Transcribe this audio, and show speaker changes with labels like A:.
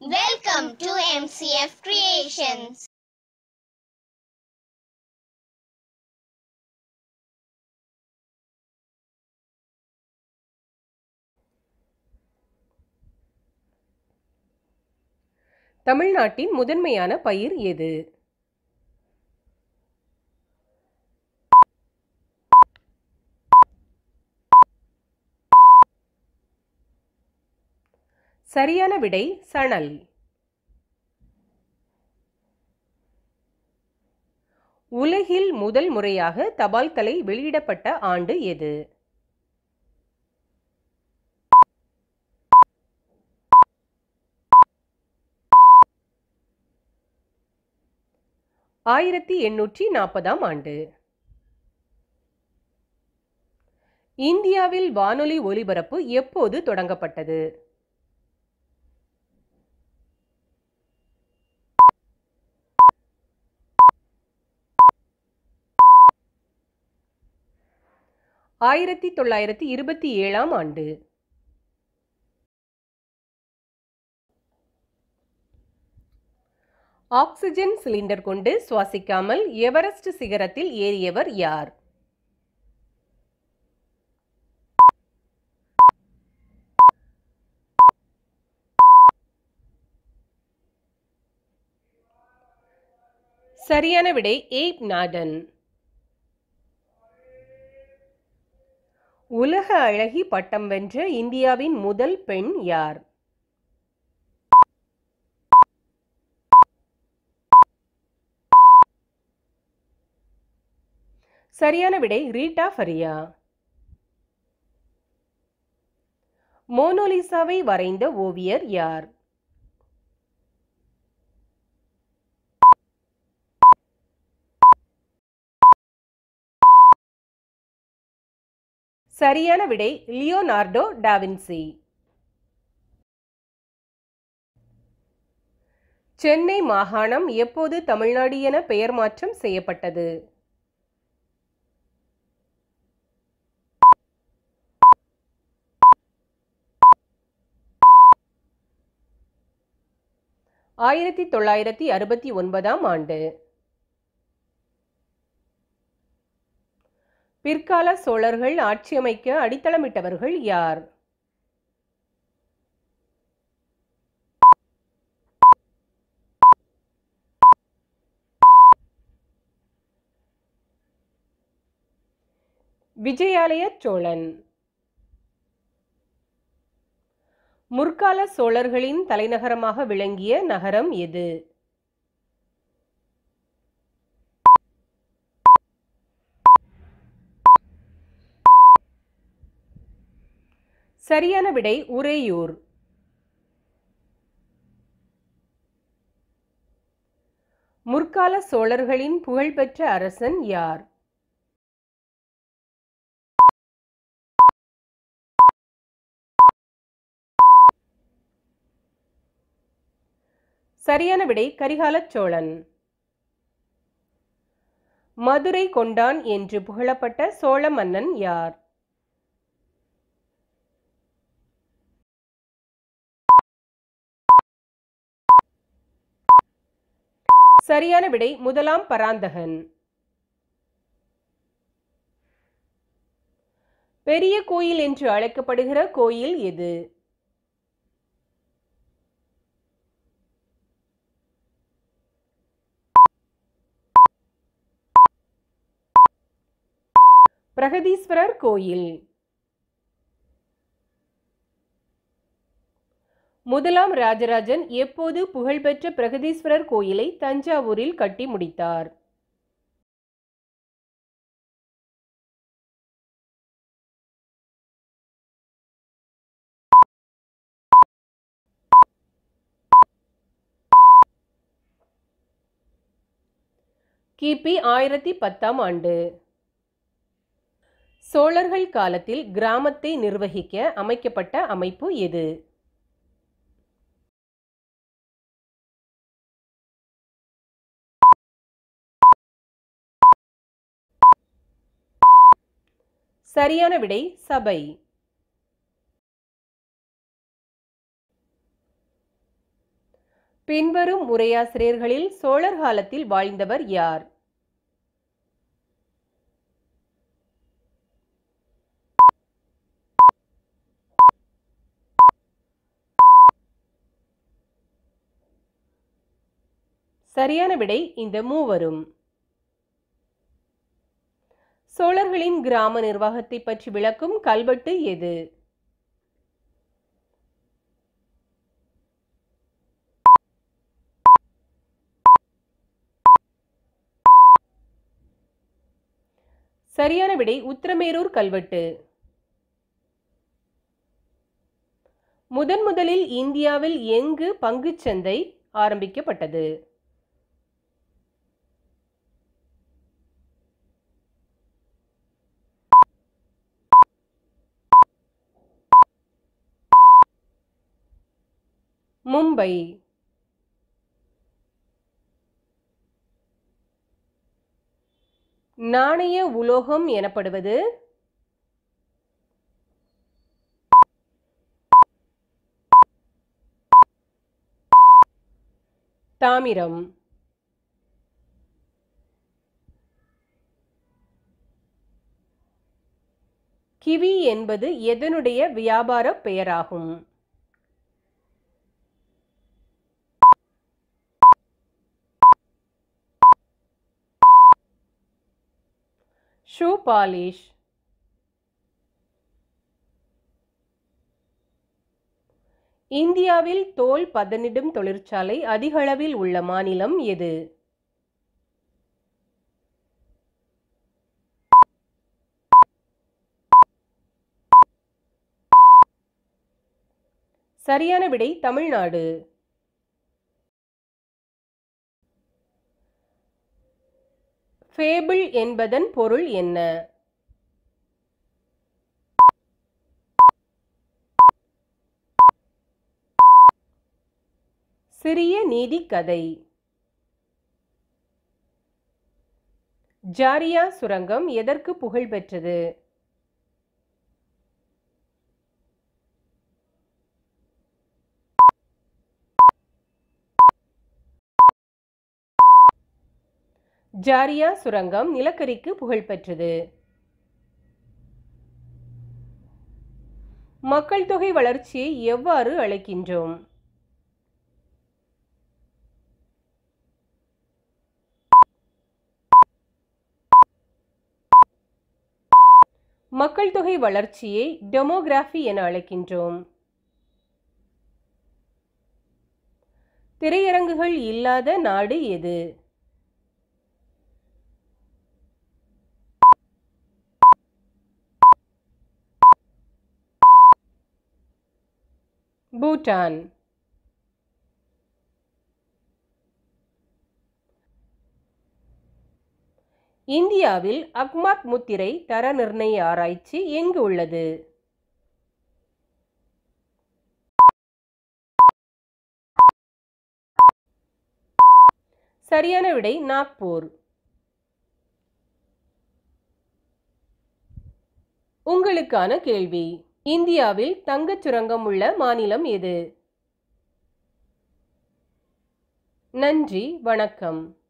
A: Welcome to MCF Creations.
B: தமிழ்நாட்டின் முதன்மையான பயிர் எது சரியான விடை சணல் உலகில் முதல் முறையாக தபால் தலை வெளியிடப்பட்ட ஆண்டு எது ஆயிரத்தி எண்ணூற்றி நாற்பதாம் ஆண்டு இந்தியாவில் வானொலி ஒலிபரப்பு எப்போது தொடங்கப்பட்டது ஆயிரத்தி தொள்ளாயிரத்தி இருபத்தி ஏழாம் ஆண்டு ஆக்சிஜன் சிலிண்டர் கொண்டு சுவாசிக்காமல் எவரெஸ்ட் சிகரத்தில் ஏறியவர் யார் சரியான விடை எய்ப் நாடன் உலக அழகி பட்டம் வென்ற இந்தியாவின் முதல் பெண் யார் சரியான விடை ரீட்டா ஃபரியா மோனோலிசாவை வரைந்த ஓவியர் யார் சரியான விடை லியோனார்டோ டாவின்சி சென்னை மாகாணம் எப்போது தமிழ்நாடு என பெயர் மாற்றம் செய்யப்பட்டது ஆயிரத்தி தொள்ளாயிரத்தி அறுபத்தி ஒன்பதாம் ஆண்டு பிற்கால சோழர்கள் ஆட்சியமைக்க அடித்தளமிட்டவர்கள் யார் விஜயாலய சோழன் முற்கால சோழர்களின் தலைநகரமாக விளங்கிய நகரம் எது சரியான விடை உறையூர் முற்கால சோழர்களின் புகழ்பெற்ற அரசன் யார் சரியான விடை கரிகாலச் சோழன் மதுரை கொண்டான் என்று புகழப்பட்ட சோழ மன்னன் யார் சரியான விடை முதலாம் பராந்தகன் பெரிய கோயில் என்று அழைக்கப்படுகிற கோயில் எது பிரகதீஸ்வரர் கோயில் முதலாம் ராஜராஜன் எப்போது புகழ்பெற்ற பிரகதீஸ்வரர் கோயிலை தஞ்சாவூரில் கட்டி முடித்தார் கிபி ஆயிரத்தி பத்தாம் ஆண்டு சோழர்கள் காலத்தில் கிராமத்தை நிர்வகிக்க அமைக்கப்பட்ட அமைப்பு எது சரியான விடை சபை பின்வரும் உரையாசிரியர்களில் சோழர் காலத்தில் வாழ்ந்தவர் யார் சரியான விடை இந்த மூவரும் சோழர்களின் கிராம நிர்வாகத்தை பற்றி விளக்கும் கல்வெட்டு எது சரியான விடை உத்திரமேரூர் கல்வெட்டு முதன் முதலில் இந்தியாவில் எங்கு பங்குச் சந்தை ஆரம்பிக்கப்பட்டது மும்பை நாணய உலோகம் எனப்படுவது தாமிரம் கிவி என்பது எதனுடைய வியாபார பெயராகும் ஷூ பாலிஷ் இந்தியாவில் தோல் பதனிடும் தொழிற்சாலை அதிகளவில் உள்ள மாநிலம் எது சரியான விடை தமிழ்நாடு ஃபேபிள் என்பதன் பொருள் என்ன சிறிய நீதி கதை ஜாரியா சுரங்கம் எதற்கு புகழ் பெற்றது ஜாரியா சுரங்கம் நிலக்கரிக்கு புகழ் பெற்றது மக்கள் தொகை வளர்ச்சியை எவ்வாறு அழைக்கின்றோம் மக்கள் தொகை வளர்ச்சியை டெமோகிராஃபி என அழைக்கின்றோம் திரையரங்குகள் இல்லாத நாடு எது பூட்டான் இந்தியாவில் அக்மார்க் முத்திரை தர நிர்ணய ஆராய்ச்சி எங்கு உள்ளது சரியான விடை நாக்பூர் உங்களுக்கான கேள்வி இந்தியாவில் தங்கச் சுரங்கம் உள்ள மாநிலம் எது நன்றி வணக்கம்